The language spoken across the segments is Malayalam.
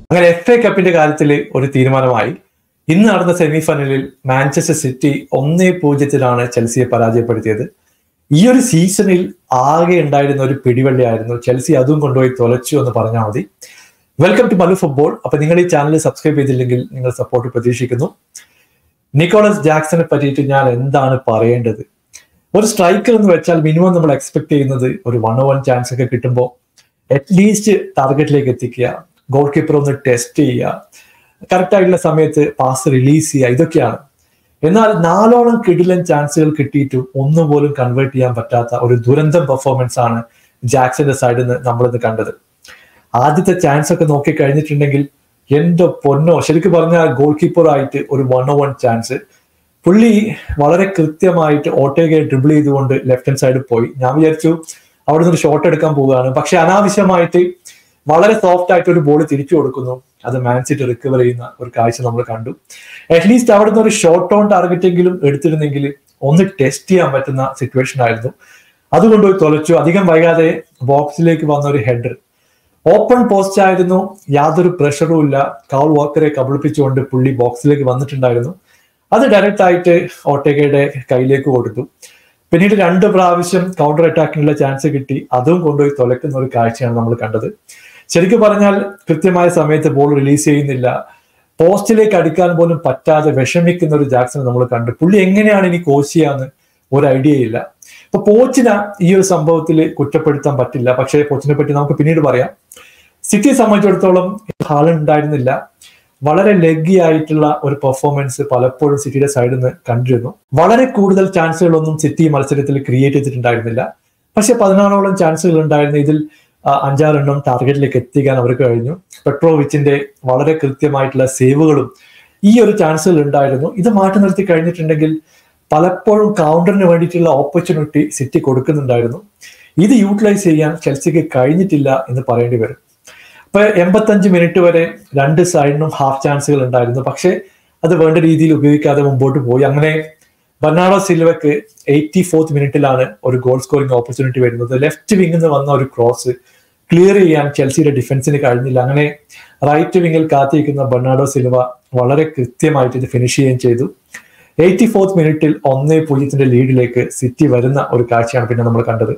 അങ്ങനെ എഫ് എ കപ്പിന്റെ കാര്യത്തിൽ ഒരു തീരുമാനമായി ഇന്ന് നടന്ന സെമി ഫൈനലിൽ മാഞ്ചസ്റ്റർ സിറ്റി ഒന്നേ പൂജ്യത്തിലാണ് ചെൽസിയെ പരാജയപ്പെടുത്തിയത് ഈ ഒരു സീസണിൽ ആകെ ഉണ്ടായിരുന്ന ഒരു പിടിവള്ളിയായിരുന്നു ചെൽസി അതും കൊണ്ടുപോയി തൊലച്ചു എന്ന് പറഞ്ഞാൽ മതി വെൽക്കം ടു മലു ഫുട്ബോൾ അപ്പൊ നിങ്ങൾ ഈ ചാനൽ സബ്സ്ക്രൈബ് ചെയ്തില്ലെങ്കിൽ നിങ്ങൾ സപ്പോർട്ട് പ്രതീക്ഷിക്കുന്നു നിക്കോളസ് ജാക്സനെ പറ്റിയിട്ട് ഞാൻ എന്താണ് പറയേണ്ടത് ഒരു സ്ട്രൈക്കർ എന്ന് വെച്ചാൽ മിനിമം നമ്മൾ എക്സ്പെക്ട് ചെയ്യുന്നത് ഒരു വൺ വൺ ചാൻസ് ഒക്കെ കിട്ടുമ്പോൾ അറ്റ്ലീസ്റ്റ് ടാർഗറ്റിലേക്ക് എത്തിക്കുക ഗോൾ കീപ്പർ ഒന്ന് ടെസ്റ്റ് ചെയ്യുക കറക്റ്റ് ആയിട്ടുള്ള സമയത്ത് പാസ് റിലീസ് ചെയ്യുക ഇതൊക്കെയാണ് എന്നാൽ നാലോളം കിടിലൻ ചാൻസുകൾ കിട്ടിയിട്ടും ഒന്നുപോലും കൺവേർട്ട് ചെയ്യാൻ പറ്റാത്ത ഒരു ദുരന്തം പെർഫോമൻസ് ആണ് ജാക്സന്റെ സൈഡിൽ നിന്ന് നമ്മളിന്ന് കണ്ടത് ആദ്യത്തെ ചാൻസ് ഒക്കെ നോക്കി കഴിഞ്ഞിട്ടുണ്ടെങ്കിൽ എന്റെ പൊന്നോ ശരിക്കും പറഞ്ഞാൽ ഗോൾ കീപ്പർ ആയിട്ട് ഒരു വൺ ഓ വൺ ചാൻസ് പുള്ളി വളരെ കൃത്യമായിട്ട് ഓട്ടോയെ ഡ്രിബിൾ ചെയ്തുകൊണ്ട് ലെഫ്റ്റ് ഹാൻഡ് സൈഡിൽ പോയി ഞാൻ വിചാരിച്ചു അവിടെ നിന്ന് ഒരു ഷോട്ട് എടുക്കാൻ പോവുകയാണ് പക്ഷെ അനാവശ്യമായിട്ട് വളരെ സോഫ്റ്റ് ആയിട്ട് ഒരു ബോൾ തിരിച്ചു കൊടുക്കുന്നു അത് മാൻസിറ്റ് റിക്കവർ ചെയ്യുന്ന ഒരു കാഴ്ച നമ്മൾ കണ്ടു അറ്റ്ലീസ്റ്റ് അവിടെ നിന്ന് ഒരു ഷോർട്ട് ഓൺ ടാർഗറ്റെങ്കിലും എടുത്തിരുന്നെങ്കിൽ ഒന്ന് ടെസ്റ്റ് ചെയ്യാൻ പറ്റുന്ന സിറ്റുവേഷൻ ആയിരുന്നു അതുകൊണ്ട് പോയി തുലച്ചു അധികം വൈകാതെ ബോക്സിലേക്ക് വന്ന ഒരു ഹെഡർ ഓപ്പൺ പോസ്റ്റ് ആയിരുന്നു യാതൊരു പ്രഷറും ഇല്ല കൗൾ വാക്കറെ കബളിപ്പിച്ചുകൊണ്ട് പുള്ളി ബോക്സിലേക്ക് വന്നിട്ടുണ്ടായിരുന്നു അത് ഡയറക്റ്റ് ആയിട്ട് ഓട്ടേക്കയുടെ കയ്യിലേക്ക് കൊടുത്തു പിന്നീട് രണ്ട് പ്രാവശ്യം കൗണ്ടർ അറ്റാക്കിനുള്ള ചാൻസ് കിട്ടി അതും കൊണ്ടുപോയി തുലക്കുന്ന ഒരു കാഴ്ചയാണ് നമ്മൾ കണ്ടത് ശരിക്കും പറഞ്ഞാൽ കൃത്യമായ സമയത്ത് ബോൾ റിലീസ് ചെയ്യുന്നില്ല പോസ്റ്റിലേക്ക് അടിക്കാൻ പോലും പറ്റാതെ വിഷമിക്കുന്ന ഒരു ജാക്സൺ നമ്മൾ കണ്ടു പുള്ളി എങ്ങനെയാണ് ഇനി കോച്ച് ചെയ്യാന്ന് ഒരു ഐഡിയ ഇല്ല ഇപ്പൊ പോച്ചിനെ ഈ ഒരു സംഭവത്തിൽ കുറ്റപ്പെടുത്താൻ പറ്റില്ല പക്ഷേ പോച്ചിനെ പറ്റി നമുക്ക് പിന്നീട് പറയാം സിറ്റിയെ സംബന്ധിച്ചിടത്തോളം ഹാൾ ഉണ്ടായിരുന്നില്ല വളരെ ലെഗി ആയിട്ടുള്ള ഒരു പെർഫോമൻസ് പലപ്പോഴും സിറ്റിയുടെ സൈഡിൽ നിന്ന് കണ്ടിരുന്നു വളരെ കൂടുതൽ ചാൻസുകളൊന്നും സിറ്റി മത്സരത്തിൽ ക്രിയേറ്റ് ചെയ്തിട്ടുണ്ടായിരുന്നില്ല പക്ഷെ പതിനാറോളം ചാൻസുകൾ ഉണ്ടായിരുന്നു ഇതിൽ അഞ്ചാറെണ്ണം ടാർഗറ്റിലേക്ക് എത്തിക്കാൻ അവർക്ക് കഴിഞ്ഞു പെട്രോവിച്ചിന്റെ വളരെ കൃത്യമായിട്ടുള്ള സേവുകളും ഈ ഒരു ചാൻസുകൾ ഉണ്ടായിരുന്നു ഇത് മാറ്റി നിർത്തി കഴിഞ്ഞിട്ടുണ്ടെങ്കിൽ പലപ്പോഴും കൗണ്ടറിന് വേണ്ടിയിട്ടുള്ള ഓപ്പർച്യൂണിറ്റി സിറ്റി കൊടുക്കുന്നുണ്ടായിരുന്നു ഇത് യൂട്ടിലൈസ് ചെയ്യാൻ ചെൽസിക്ക് കഴിഞ്ഞിട്ടില്ല എന്ന് പറയേണ്ടി വരും ഇപ്പൊ എൺപത്തഞ്ച് മിനിറ്റ് വരെ രണ്ട് സൈഡിനും ഹാഫ് ചാൻസുകൾ ഉണ്ടായിരുന്നു പക്ഷേ അത് വേണ്ട രീതിയിൽ ഉപയോഗിക്കാതെ മുമ്പോട്ട് പോയി അങ്ങനെ ബർണാഡോ സിൽവക്ക് എയ്റ്റി ഫോർത്ത് മിനിറ്റിലാണ് ഒരു ഗോൾ സ്കോറിംഗ് ഓപ്പർച്യൂണിറ്റി വരുന്നത് ലെഫ്റ്റ് വിങ്ങിൽ നിന്ന് വന്ന ഒരു ക്രോസ് ക്ലിയർ ചെയ്യാൻ ചെൽസിയുടെ ഡിഫൻസിന് കഴിഞ്ഞില്ല അങ്ങനെ റൈറ്റ് വിങ്ങിൽ കാത്തിരിക്കുന്ന ബർണാഡോ സിൽവ വളരെ കൃത്യമായിട്ട് ഇത് ഫിനിഷ് ചെയ്യുകയും ചെയ്തു എയ്റ്റി ഫോർത്ത് മിനിറ്റിൽ ഒന്നേ പൂജ്യത്തിന്റെ ലീഡിലേക്ക് സിറ്റി വരുന്ന ഒരു കാഴ്ചയാണ് പിന്നെ നമ്മൾ കണ്ടത്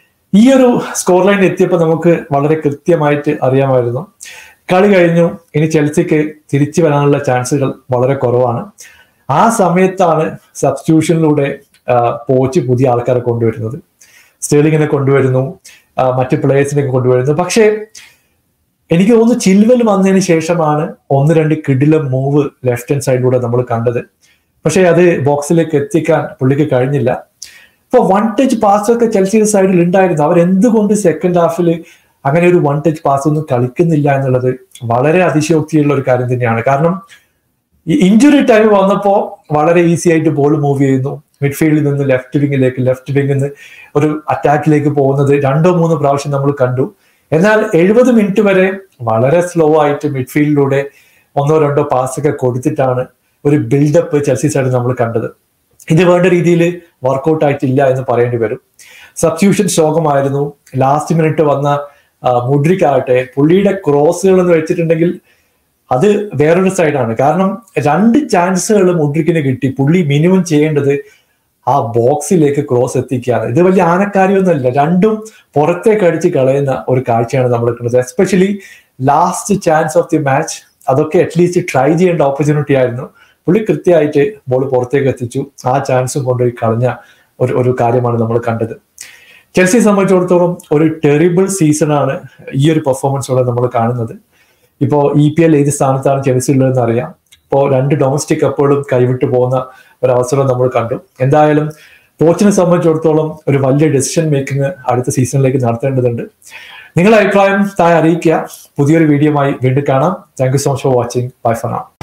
ഈ ഒരു സ്കോർ ലൈൻ എത്തിയപ്പോൾ നമുക്ക് വളരെ കൃത്യമായിട്ട് അറിയാമായിരുന്നു കളി കഴിഞ്ഞു ഇനി ചെൽസിക്ക് തിരിച്ചു വരാനുള്ള ചാൻസുകൾ വളരെ കുറവാണ് ആ സമയത്താണ് സബ്സ്റ്റിറ്റ്യൂഷനിലൂടെ പോച്ച് പുതിയ ആൾക്കാരെ കൊണ്ടുവരുന്നത് സ്റ്റേളിങ്ങിനെ കൊണ്ടുവരുന്നു മറ്റ് പ്ലേയേഴ്സിനെ കൊണ്ടുവരുന്നു പക്ഷേ എനിക്ക് തോന്നുന്നു ചിൽവൽ വന്നതിന് ശേഷമാണ് ഒന്ന് രണ്ട് കിഡില മൂവ് ലെഫ്റ്റ് ഹാൻഡ് സൈഡിലൂടെ നമ്മൾ കണ്ടത് പക്ഷേ അത് ബോക്സിലേക്ക് എത്തിക്കാൻ പുള്ളിക്ക് കഴിഞ്ഞില്ല ഇപ്പൊ വൺ ടച്ച് പാസ് ഒക്കെ ചെൽസിയുടെ സൈഡിൽ ഉണ്ടായിരുന്നു അവർ എന്തുകൊണ്ട് സെക്കൻഡ് ഹാഫിൽ അങ്ങനെ ഒരു വൺ ടച്ച് പാസ് ഒന്നും കളിക്കുന്നില്ല എന്നുള്ളത് വളരെ അതിശയോക്തിയുള്ള ഒരു കാര്യം തന്നെയാണ് കാരണം ഈ ഇഞ്ചുറി ടൈം വന്നപ്പോ വളരെ ഈസി ആയിട്ട് ബോൾ മൂവ് ചെയ്യുന്നു മിഡ്ഫീൽഡിൽ നിന്ന് ലെഫ്റ്റ് വിങ്ങിലേക്ക് ലെഫ്റ്റ് വിങ്ങിൽ നിന്ന് ഒരു അറ്റാക്കിലേക്ക് പോകുന്നത് രണ്ടോ മൂന്നോ പ്രാവശ്യം നമ്മൾ കണ്ടു എന്നാൽ എഴുപത് മിനിറ്റ് വരെ വളരെ സ്ലോ ആയിട്ട് മിഡ്ഫീൽഡിലൂടെ ഒന്നോ രണ്ടോ പാസ് ഒക്കെ കൊടുത്തിട്ടാണ് ഒരു ബിൽഡപ്പ് ചെൽസി സൈഡ് നമ്മൾ കണ്ടത് ഇത് വേണ്ട രീതിയിൽ വർക്കൗട്ട് ആയിട്ടില്ല എന്ന് പറയേണ്ടി വരും സബ്സ്റ്റിറ്റ്യൂഷൻ ശോകമായിരുന്നു ലാസ്റ്റ് മിനിറ്റ് വന്ന മുഡ്രിക് ആകട്ടെ പുള്ളിയുടെ ക്രോസുകൾ എന്ന് വെച്ചിട്ടുണ്ടെങ്കിൽ അത് വേറൊരു സൈഡാണ് കാരണം രണ്ട് ചാൻസുകൾ മുഡ്രിക്കിന് കിട്ടി പുള്ളി മിനിമം ചെയ്യേണ്ടത് ആ ബോക്സിലേക്ക് ക്രോസ് എത്തിക്കുകയാണ് ഇത് വലിയ ആനക്കാര്യമൊന്നുമല്ല രണ്ടും പുറത്തേക്ക് അടിച്ച് കളയുന്ന ഒരു കാഴ്ചയാണ് നമ്മൾ കിട്ടുന്നത് especially last chance of the match അതൊക്കെ അറ്റ്ലീസ്റ്റ് ട്രൈ ചെയ്യേണ്ട ഓപ്പർച്യൂണിറ്റി ആയിരുന്നു പുള്ളി കൃത്യമായിട്ട് ബോൾ പുറത്തേക്ക് എത്തിച്ചു ആ ചാൻസും കൊണ്ടുപോയി കളഞ്ഞ ഒരു ഒരു കാര്യമാണ് നമ്മൾ കണ്ടത് ചെൽസിയെ സംബന്ധിച്ചിടത്തോളം ഒരു ടെറിബിൾ സീസണാണ് ഈ ഒരു പെർഫോമൻസോടെ നമ്മൾ കാണുന്നത് ഇപ്പോൾ ഇ പി എൽ ഏത് സ്ഥാനത്താണ് ചെൽസി ഉള്ളതെന്ന് അറിയാം ഇപ്പോൾ രണ്ട് ഡൊമസ്റ്റിക് കപ്പുകളും കൈവിട്ട് പോകുന്ന ഒരു അവസരം നമ്മൾ കണ്ടു എന്തായാലും കോച്ചിനെ സംബന്ധിച്ചിടത്തോളം ഒരു വലിയ ഡെസിഷൻ മേക്കിംഗ് അടുത്ത സീസണിലേക്ക് നടത്തേണ്ടതുണ്ട് നിങ്ങളുടെ അഭിപ്രായം താഴെ അറിയിക്കുക പുതിയൊരു വീഡിയോയുമായി വീണ്ടും കാണാം thank you so much for watching bye for നാം